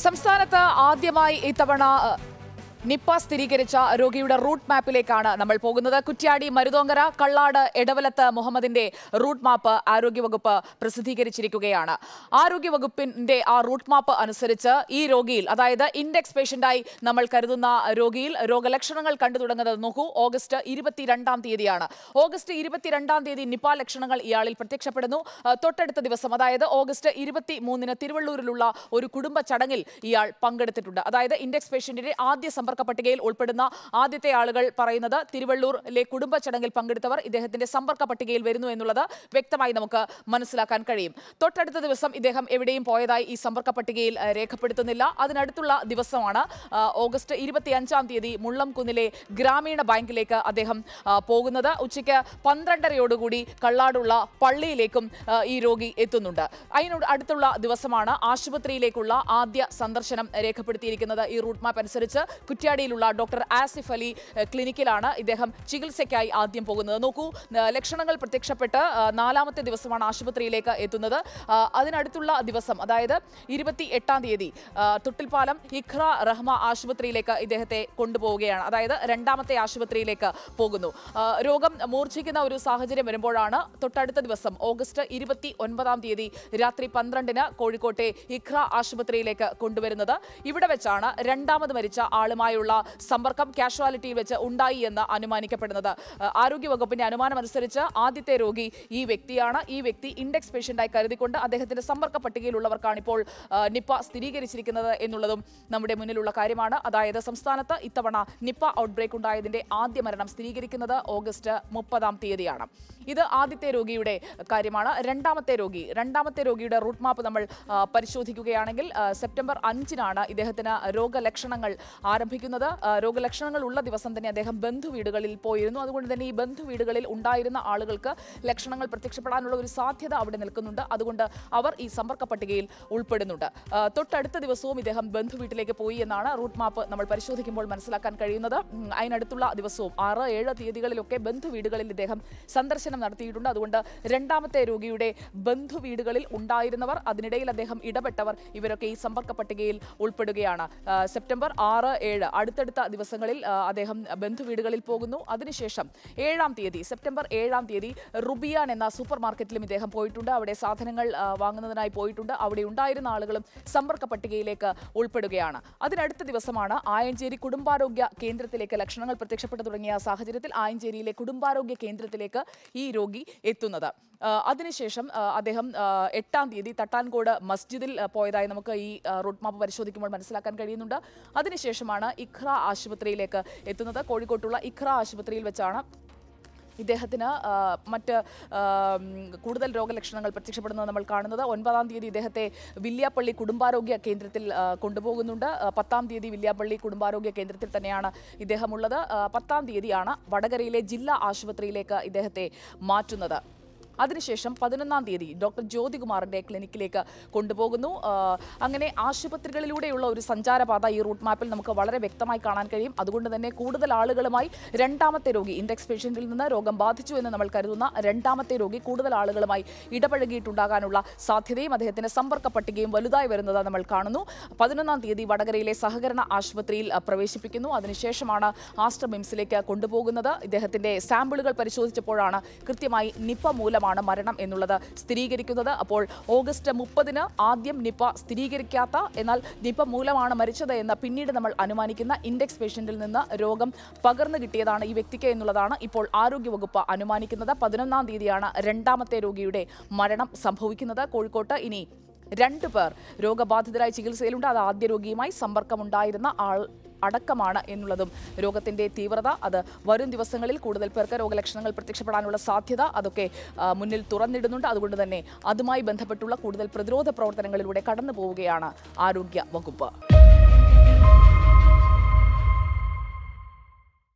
സംസ്ഥാനത്ത് ആദ്യമായി ഇത്തവണ അഹ്, നിപ്പ സ്ഥിരീകരിച്ച രോഗിയുടെ റൂട്ട് മാപ്പിലേക്കാണ് നമ്മൾ പോകുന്നത് കുറ്റ്യാടി മരുതോങ്കര കള്ളാട് എടവലത്ത് മുഹമ്മദിന്റെ റൂട്ട് മാപ്പ് ആരോഗ്യവകുപ്പ് പ്രസിദ്ധീകരിച്ചിരിക്കുകയാണ് ആരോഗ്യവകുപ്പിന്റെ ആ റൂട്ട് മാപ്പ് അനുസരിച്ച് ഈ രോഗിയിൽ അതായത് ഇൻഡെക്സ് പേഷ്യന്റായി നമ്മൾ കരുതുന്ന രോഗിയിൽ രോഗലക്ഷണങ്ങൾ കണ്ടു തുടങ്ങുന്നത് നോക്കൂ ഓഗസ്റ്റ് ഇരുപത്തിരണ്ടാം തീയതിയാണ് ഓഗസ്റ്റ് ഇരുപത്തിരണ്ടാം തീയതി നിപ്പ ലക്ഷണങ്ങൾ ഇയാളിൽ പ്രത്യക്ഷപ്പെടുന്നു അഹ് തൊട്ടടുത്ത ദിവസം അതായത് ഓഗസ്റ്റ് ഇരുപത്തി മൂന്നിന് തിരുവള്ളൂരിലുള്ള ഒരു കുടുംബ ചടങ്ങിൽ ഇയാൾ പങ്കെടുത്തിട്ടുണ്ട് അതായത് ഇൻഡെക്സ് പേഷ്യന്റിന്റെ ആദ്യ സമ്പർക്ക പട്ടികയിൽ ഉൾപ്പെടുന്ന ആദ്യത്തെ ആളുകൾ പറയുന്നത് തിരുവള്ളൂരിലെ കുടുംബ ചടങ്ങിൽ പങ്കെടുത്തവർ ഇദ്ദേഹത്തിന്റെ സമ്പർക്ക പട്ടികയിൽ വരുന്നു എന്നുള്ളത് വ്യക്തമായി നമുക്ക് മനസ്സിലാക്കാൻ കഴിയും തൊട്ടടുത്ത ദിവസം ഇദ്ദേഹം എവിടെയും പോയതായി ഈ സമ്പർക്ക പട്ടികയിൽ അഹ്, രേഖപ്പെടുത്തുന്നില്ല അതിനടുത്തുള്ള ദിവസമാണ് ആ, ഓഗസ്റ്റ് ഇരുപത്തി അഞ്ചാം തീയതി മുള്ളംകുന്നിലെ ഗ്രാമീണ ബാങ്കിലേക്ക് അദ്ദേഹം ആ, പോകുന്നത് ഉച്ചയ്ക്ക് പന്ത്രണ്ടരയോടുകൂടി കള്ളാടുള്ള പള്ളിയിലേക്കും ആ, ഈ രോഗി എത്തുന്നുണ്ട് അതിനോട് അടുത്തുള്ള ദിവസമാണ് ആശുപത്രിയിലേക്കുള്ള ആദ്യ സന്ദർശനം രേഖപ്പെടുത്തിയിരിക്കുന്നത് ഈ റൂട്ട് മാപ്പ് അനുസരിച്ച് കുറ്റ്യാടിയിലുള്ള ഡോക്ടർ ആസിഫ് അലി ഏഹ്, ക്ലിനിക്കിലാണ് ഇദ്ദേഹം ചികിത്സയ്ക്കായി ആദ്യം പോകുന്നത് നോക്കൂ ഏഹ്, ലക്ഷണങ്ങൾ പ്രത്യക്ഷപ്പെട്ട് ആ, നാലാമത്തെ ദിവസമാണ് ആശുപത്രിയിലേക്ക് എത്തുന്നത് ആ, അതിനടുത്തുള്ള ദിവസം അതായത് ഇരുപത്തി എട്ടാം തീയതി ആ, തൊട്ടിൽപ്പാലം ഇഖ്റ റഹ്മ ആശുപത്രിയിലേക്ക് ഇദ്ദേഹത്തെ കൊണ്ടുപോവുകയാണ് അതായത് രണ്ടാമത്തെ ആശുപത്രിയിലേക്ക് പോകുന്നു ആ, രോഗം മൂർച്ഛിക്കുന്ന ഒരു സാഹചര്യം വരുമ്പോഴാണ് തൊട്ടടുത്ത ദിവസം ഓഗസ്റ്റ് ഇരുപത്തി ഒൻപതാം തീയതി രാത്രി പന്ത്രണ്ടിന് കോഴിക്കോട്ടെ ഇഖ്റ ആശുപത്രിയിലേക്ക് കൊണ്ടുവരുന്നത് ഇവിടെ വെച്ചാണ് രണ്ടാമത് മരിച്ച ആളുമായുള്ള സമ്പർക്കം കാഷ്വാലിറ്റിയിൽ വെച്ച് ഉണ്ടായി എന്ന് അനുമാനിക്കപ്പെടുന്നത് ആ, ആരോഗ്യവകുപ്പിന്റെ അനുമാനം അനുസരിച്ച് ആദ്യത്തെ രോഗി ഈ വ്യക്തിയാണ് ഈ വ്യക്തി ഇൻഡെക്സ് പേഷ്യന്റായി കരുതിക്കൊണ്ട് അദ്ദേഹത്തിന്റെ സമ്പർക്ക പട്ടികയിലുള്ളവർക്കാണ് ഇപ്പോൾ ആ, നിപ്പ സ്ഥിരീകരിച്ചിരിക്കുന്നത് എന്നുള്ളതും നമ്മുടെ മുന്നിലുള്ള കാര്യമാണ് അതായത് സംസ്ഥാനത്ത് ഇത്തവണ നിപ്പ ഔട്ട്ബ്രേക്ക് ഉണ്ടായതിന്റെ ആദ്യ മരണം സ്ഥിരീകരിക്കുന്നത് ഓഗസ്റ്റ് മുപ്പതാം തീയതിയാണ് ഇത് ആദ്യത്തെ രോഗിയുടെ കാര്യമാണ് രണ്ടാമത്തെ രോഗി രണ്ടാമത്തെ രോഗിയുടെ റൂട്ട് മാപ്പ് നമ്മൾ ആ, പരിശോധിക്കുകയാണെങ്കിൽ ആ, സെപ്റ്റംബർ അഞ്ചിനാണ് ഇദ്ദേഹത്തിന് രോഗലക്ഷണങ്ങൾ ആരംഭിക്കുന്നത് ആ, രോഗലക്ഷണങ്ങൾ ഉള്ള ദിവസം തന്നെ അദ്ദേഹം ബന്ധുവീടുകളിൽ പോയിരുന്നു അതുകൊണ്ട് തന്നെ ഈ ബന്ധുവീടുകളിൽ ഉണ്ടായിരുന്ന ആളുകൾക്ക് ലക്ഷണങ്ങൾ പ്രത്യക്ഷപ്പെടാനുള്ള ഒരു സാധ്യത അവിടെ നിൽക്കുന്നുണ്ട് അതുകൊണ്ട് അവർ ഈ സമ്പർക്ക പട്ടികയിൽ ഉൾപ്പെടുന്നുണ്ട് ആ, തൊട്ടടുത്ത ദിവസവും ഇദ്ദേഹം ബന്ധുവീട്ടിലേക്ക് പോയി എന്നാണ് റൂട്ട് മാപ്പ് നമ്മൾ പരിശോധിക്കുമ്പോൾ മനസ്സിലാക്കാൻ കഴിയുന്നത് ഉം, അതിനടുത്തുള്ള ദിവസവും ആറ് ഏഴ് തീയതികളിലൊക്കെ ബന്ധുവീടുകളിൽ ഇദ്ദേഹം സന്ദർശനം നടത്തിയിട്ടുണ്ട് അതുകൊണ്ട് രണ്ടാമത്തെ രോഗിയുടെ ബന്ധുവീടുകളിൽ ഉണ്ടായിരുന്നവർ അതിനിടയിൽ അദ്ദേഹം ഇടപെട്ടവർ ഇവരൊക്കെ ഈ സമ്പർക്ക പട്ടികയിൽ ഉൾപ്പെടുകയാണ് ആ, സെപ്റ്റംബർ ആറ് ഏഴ് അടുത്തടുത്ത ദിവസങ്ങളിൽ ആ, അദ്ദേഹം ബന്ധുവീടുകളിൽ പോകുന്നു അതിനുശേഷം ഏഴാം തീയതി സെപ്റ്റംബർ ഏഴാം തീയതി റുബിയാൻ എന്ന സൂപ്പർ മാർക്കറ്റിലും ഇദ്ദേഹം പോയിട്ടുണ്ട് അവിടെ സാധനങ്ങൾ ആ, വാങ്ങുന്നതിനായി പോയിട്ടുണ്ട് അവിടെ ഉണ്ടായിരുന്ന ആളുകളും സമ്പർക്ക പട്ടികയിലേക്ക് ഉൾപ്പെടുകയാണ് അതിനടുത്ത ദിവസമാണ് ആയഞ്ചേരി കുടുംബാരോഗ്യ കേന്ദ്രത്തിലേക്ക് ലക്ഷണങ്ങൾ പ്രത്യക്ഷപ്പെട്ടു തുടങ്ങിയ സാഹചര്യത്തിൽ ആയഞ്ചേരിയിലെ കുടുംബാരോഗ്യ കേന്ദ്രത്തിലേക്ക് ഈ രോഗി എത്തുന്നത് ആ, അതിനുശേഷം ആ, അദ്ദേഹം ആ, എട്ടാം തീയതി തട്ടാൻകോട് മസ്ജിദിൽ ആ, പോയതായി നമുക്ക് ഈ ആ, റൂട്ട് മാപ്പ് പരിശോധിക്കുമ്പോൾ മനസ്സിലാക്കാൻ കഴിയുന്നുണ്ട് അതിനുശേഷമാണ് ഇഖ്റ ആശുപത്രിയിലേക്ക് എത്തുന്നത് കോഴിക്കോട്ടുള്ള ഇഖ്റ ആശുപത്രിയിൽ വെച്ചാണ് ഇദ്ദേഹത്തിന് ആ, മറ്റ് ആ, ഉം, കൂടുതൽ രോഗലക്ഷണങ്ങൾ പ്രത്യക്ഷപ്പെടുന്നത് നമ്മൾ കാണുന്നത് ഒൻപതാം തീയതി ഇദ്ദേഹത്തെ വില്യാപ്പള്ളി കുടുംബാരോഗ്യ കേന്ദ്രത്തിൽ ആ, കൊണ്ടുപോകുന്നുണ്ട് ആ, പത്താം തീയതി വില്യാപ്പള്ളി കുടുംബാരോഗ്യ കേന്ദ്രത്തിൽ തന്നെയാണ് ഇദ്ദേഹമുള്ളത് ആ, പത്താം തീയതിയാണ് വടകരയിലെ ജില്ലാ ആശുപത്രിയിലേക്ക് ഇദ്ദേഹത്തെ മാറ്റുന്നത് അതിനുശേഷം പതിനൊന്നാം തീയതി ഡോക്ടർ ജ്യോതികുമാറിന്റെ ക്ലിനിക്കിലേക്ക് കൊണ്ടുപോകുന്നു ആ, അങ്ങനെ ആശുപത്രികളിലൂടെയുള്ള ഒരു സഞ്ചാരപാത ഈ റൂട്ട് മാപ്പിൽ നമുക്ക് വളരെ വ്യക്തമായി കാണാൻ കഴിയും അതുകൊണ്ട് തന്നെ കൂടുതൽ ആളുകളുമായി രണ്ടാമത്തെ രോഗി ഇൻഡെക്സ് പേഷ്യന്റിൽ നിന്ന് രോഗം ബാധിച്ചു എന്ന് നമ്മൾ കരുതുന്ന രണ്ടാമത്തെ രോഗി കൂടുതൽ ആളുകളുമായി ഇടപഴകിയിട്ടുണ്ടാകാനുള്ള സാധ്യതയും അദ്ദേഹത്തിന്റെ സമ്പർക്ക പട്ടികയും വലുതായി വരുന്നത് നമ്മൾ കാണുന്നു പതിനൊന്നാം തീയതി വടകരയിലെ സഹകരണ ആശുപത്രിയിൽ ആ, പ്രവേശിപ്പിക്കുന്നു അതിനുശേഷമാണ് ആസ്റ്റർ മിംസിലേക്ക് കൊണ്ടുപോകുന്നത് ഇദ്ദേഹത്തിന്റെ സാമ്പിളുകൾ പരിശോധിച്ചപ്പോഴാണ് കൃത്യമായി നിപ്പ മൂലമാണ് മരണം എന്നുള്ളത് സ്ഥിരീകരിക്കുന്നത് അപ്പോൾ ഓഗസ്റ്റ് മുപ്പതിന് ആദ്യം നിപ്പ സ്ഥിരീകരിക്കാത്ത എന്നാൽ നിപ്പ മൂലമാണ് മരിച്ചത് എന്ന് പിന്നീട് നമ്മൾ അനുമാനിക്കുന്ന ഇൻഡെക്സ് പേഷ്യന്റിൽ നിന്ന് രോഗം പകർന്നു കിട്ടിയതാണ് ഈ വ്യക്തിക്ക് എന്നുള്ളതാണ് ഇപ്പോൾ ആരോഗ്യവകുപ്പ് അനുമാനിക്കുന്നത് പതിനൊന്നാം തീയതിയാണ് രണ്ടാമത്തെ രോഗിയുടെ മരണം സംഭവിക്കുന്നത് കോഴിക്കോട്ട് ഇനി രണ്ടു പേർ രോഗബാധിതരായി ചികിത്സയിലുണ്ട് അത് ആദ്യ രോഗിയുമായി സമ്പർക്കമുണ്ടായിരുന്ന ആൾ അടക്കമാണ് എന്നുള്ളതും രോഗത്തിന്റെ തീവ്രത അത് വരും ദിവസങ്ങളിൽ കൂടുതൽ പേർക്ക് രോഗലക്ഷണങ്ങൾ പ്രത്യക്ഷപ്പെടാനുള്ള സാധ്യത അതൊക്കെ ആ, മുന്നിൽ തുറന്നിടുന്നുണ്ട് അതുകൊണ്ട് തന്നെ അതുമായി ബന്ധപ്പെട്ടുള്ള കൂടുതൽ പ്രതിരോധ പ്രവർത്തനങ്ങളിലൂടെ കടന്നു പോവുകയാണ് ആരോഗ്യ വകുപ്പ്